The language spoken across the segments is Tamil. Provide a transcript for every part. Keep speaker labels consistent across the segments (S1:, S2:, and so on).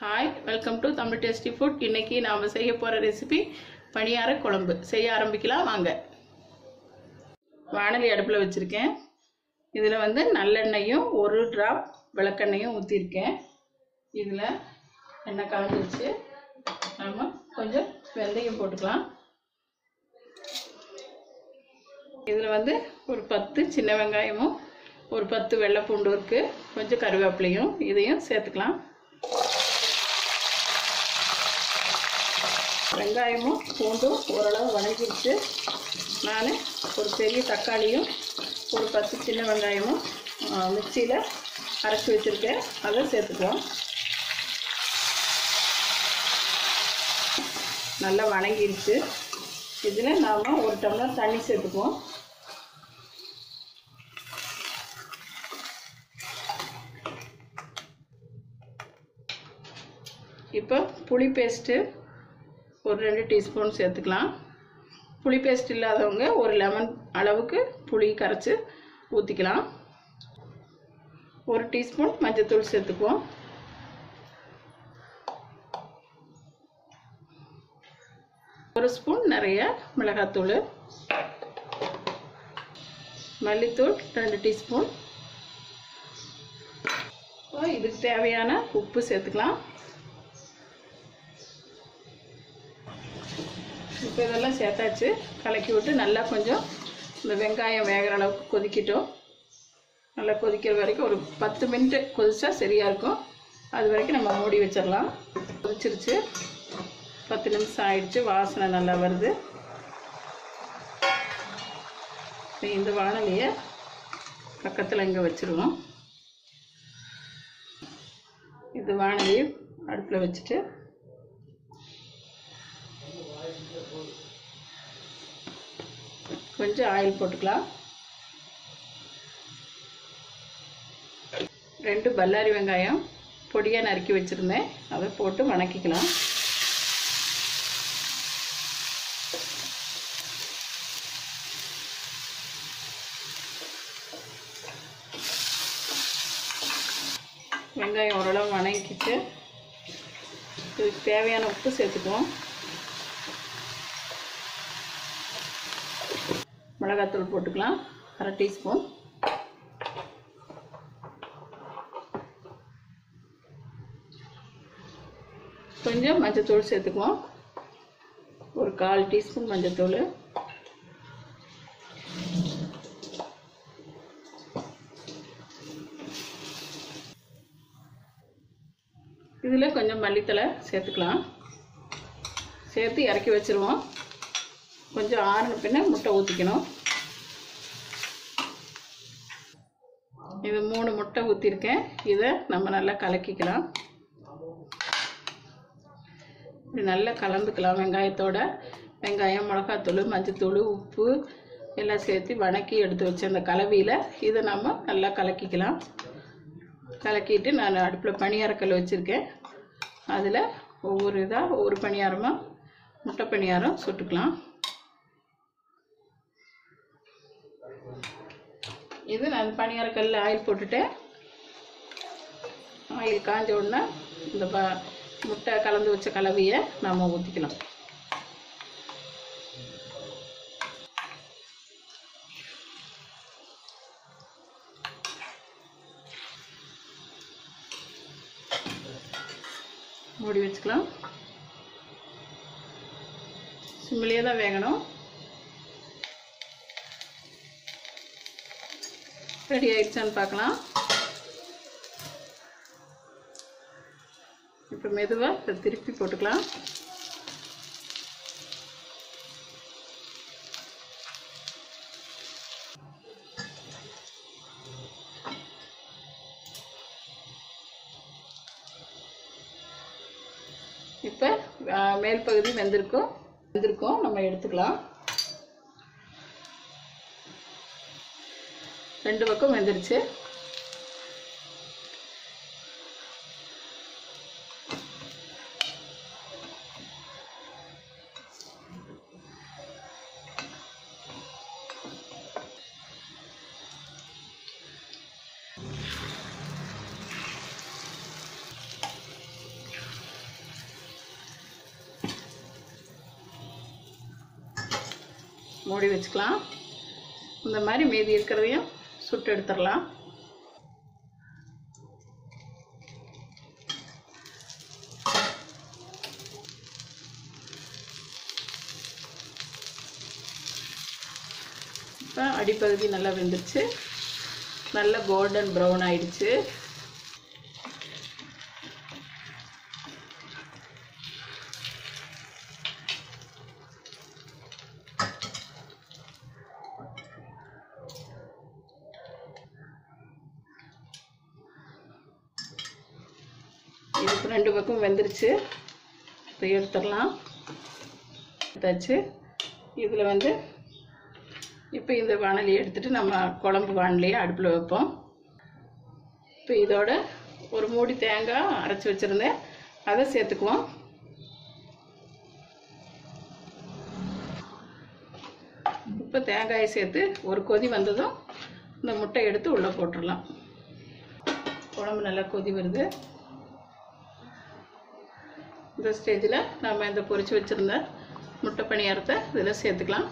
S1: hi welcome to Tamil tasty food இன்னைக்கு நாம் செய்ய போகிற ரெசிபி பணியார குழம்பு செய்ய ஆரம்பிக்கலாம் வாங்க வானலி அடுப்பில் வச்சுருக்கேன் இதில் வந்து நல்லெண்ணெயும் ஒரு ட்ராப் விளக்கெண்ணெயும் ஊற்றிருக்கேன் இதில் எண்ணெய் கலந்துருச்சு நம்ம கொஞ்சம் வெந்தயம் போட்டுக்கலாம் இதில் வந்து ஒரு பத்து சின்ன வெங்காயமும் ஒரு பத்து வெள்ளை பூண்டு இருக்குது கொஞ்சம் கருவேப்பிலையும் இதையும் சேர்த்துக்கலாம் வெங்காயமும் பூண்டும் ஓரளவு வணங்கிடுச்சு நான் ஒரு பெரிய தக்காளியும் ஒரு பத்து சின்ன வெங்காயமும் மிக்சியில் அரைச்சி வச்சுருக்கேன் அதை சேர்த்துக்குவோம் நல்லா வணங்கிடுச்சு இதில் நாம் ஒரு டம்ளர் தண்ணி சேர்த்துக்குவோம் இப்போ புளி பேஸ்ட்டு ஒரு ரெண்டு டீஸ்பூன் சேர்த்துக்கலாம் புளி பேஸ்ட் இல்லாதவங்க ஒரு லெமன் அளவுக்கு புளி கரைச்சி ஊற்றிக்கலாம் ஒரு டீஸ்பூன் மஞ்சத்தூள் சேர்த்துக்குவோம் ஒரு ஸ்பூன் நிறைய மிளகாத்தூள் மல்லித்தூள் ரெண்டு டீஸ்பூன் இதுக்கு தேவையான உப்பு சேர்த்துக்கலாம் இப்போ இதெல்லாம் சேர்த்தாச்சு கலக்கி விட்டு நல்லா கொஞ்சம் இந்த வெங்காயம் வேகிற அளவுக்கு கொதிக்கட்டும் நல்லா கொதிக்கிற வரைக்கும் ஒரு பத்து மினிட்டு கொதிச்சா சரியாக இருக்கும் அது வரைக்கும் நம்ம மூடி வச்சிடலாம் கொதிச்சிருச்சு பத்து நிமிஷம் ஆயிடுச்சு வாசனை நல்லா வருது இந்த வானலியை பக்கத்தில் இங்கே வச்சுருவோம் இது வானலியை அடுப்பில் வச்சுட்டு கொஞ்சம் ஆயில் போட்டுக்கலாம் ரெண்டு பல்லாரி வெங்காயம் பொடியாக நறுக்கி வச்சுருந்தேன் அதை போட்டு வணக்கிக்கலாம் வெங்காயம் ஓரளவு வணங்கிட்டு இதுக்கு தேவையான உப்பு சேர்த்துக்குவோம் மிளகாத்தூள் போட்டுக்கலாம் அரை டீஸ்பூன் கொஞ்சம் மஞ்சத்தூள் சேர்த்துக்குவோம் ஒரு கால் டீஸ்பூன் மஞ்சத்தூள் இதில் கொஞ்சம் மல்லித்தலை சேர்த்துக்கலாம் சேர்த்து இறக்கி வச்சுருவோம் கொஞ்சம் ஆறின பின்ன முட்டை ஊற்றிக்கணும் இது மூணு முட்டை ஊற்றிருக்கேன் இதை நம்ம நல்லா கலக்கிக்கலாம் இப்படி நல்லா கலந்துக்கலாம் வெங்காயத்தோட வெங்காயம் மிளகாத்தூள் மஞ்சத்தூள் உப்பு எல்லாம் சேர்த்து வணக்கி எடுத்து வச்ச அந்த கலவையில் இதை நம்ம நல்லா கலக்கிக்கலாம் கலக்கிட்டு நான் அடுப்பில் பணியாரக்கல் வச்சுருக்கேன் அதில் ஒவ்வொரு இதாக ஒவ்வொரு பணியாரமாக முட்டை பணியாரம் சுட்டுக்கலாம் இது நான் பணியாரக்கல்ல ஆயில் போட்டுட்டேன் ஆயில் காஞ்ச உடனே இந்த ப முட்டை கலந்து வச்ச கலவையை நாம் ஊற்றிக்கலாம் மூடி வச்சுக்கலாம் சிம்மிலேயே தான் வேகணும் ரெடி ஆயிடுச்சான்னு பார்க்கலாம் இப்போ மெதுவாக இதை திருப்பி போட்டுக்கலாம் இப்போ மேல் பகுதி வெந்திருக்கும் வெந்திருக்கும் நம்ம எடுத்துக்கலாம் ரெண்டு பக்கம் வெந்துருச்சு மூடி வச்சுக்கலாம் இந்த மாதிரி மீதி இருக்கிறதையும் சுட்டு எடுத்துடலாம் இப்போ அடிப்பகுதி நல்லா வெந்துருச்சு நல்ல கோல்டன் ப்ரௌன் ஆயிடுச்சு இதுக்கு ரெண்டு பக்கம் வெந்துருச்சு இப்போ எடுத்துடலாம் எடுத்தாச்சு இதில் வந்து இப்போ இந்த வானலியை எடுத்துகிட்டு நம்ம குழம்பு வானலியை அடுப்பில் வைப்போம் இப்போ இதோட ஒரு மூடி தேங்காய் அரைச்சி வச்சுருந்தேன் அதை சேர்த்துக்குவோம் இப்போ தேங்காயை சேர்த்து ஒரு கொதி வந்ததும் இந்த முட்டை எடுத்து உள்ளே போட்டுடலாம் குழம்பு நல்லா கொதி வருது இந்த ஸ்டேஜில் நம்ம இந்த பொரிச்சு வச்சுருந்த முட்டை பணியாரத்தை இதில் சேர்த்துக்கலாம்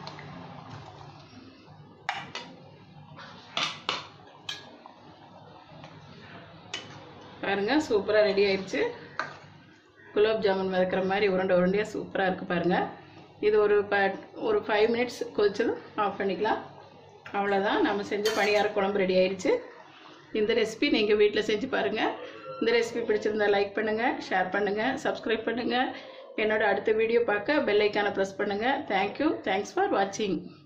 S1: பாருங்கள் சூப்பராக ரெடி ஆயிடுச்சு குலோப் ஜாமுன் மிதக்கிற மாதிரி உருண்டை உருண்டையாக சூப்பராக இருக்குது பாருங்கள் இது ஒரு ப ஒரு ஃபைவ் மினிட்ஸ் கொதிச்சதும் ஆஃப் பண்ணிக்கலாம் அவ்வளோதான் நம்ம செஞ்ச பணியார குழம்பு ரெடி ஆயிடுச்சு இந்த ரெசிபி நீங்கள் வீட்டில் செஞ்சு பாருங்கள் இந்த ரெசிபி பிடிச்சிருந்தா லைக் பண்ணுங்கள் ஷேர் பண்ணுங்கள் சப்ஸ்கிரைப் பண்ணுங்கள் என்னோட அடுத்த வீடியோ பார்க்க பெல் ஐக்கானை ப்ரெஸ் பண்ணுங்கள் தேங்க்யூ தேங்க்ஸ் ஃபார் வாட்சிங்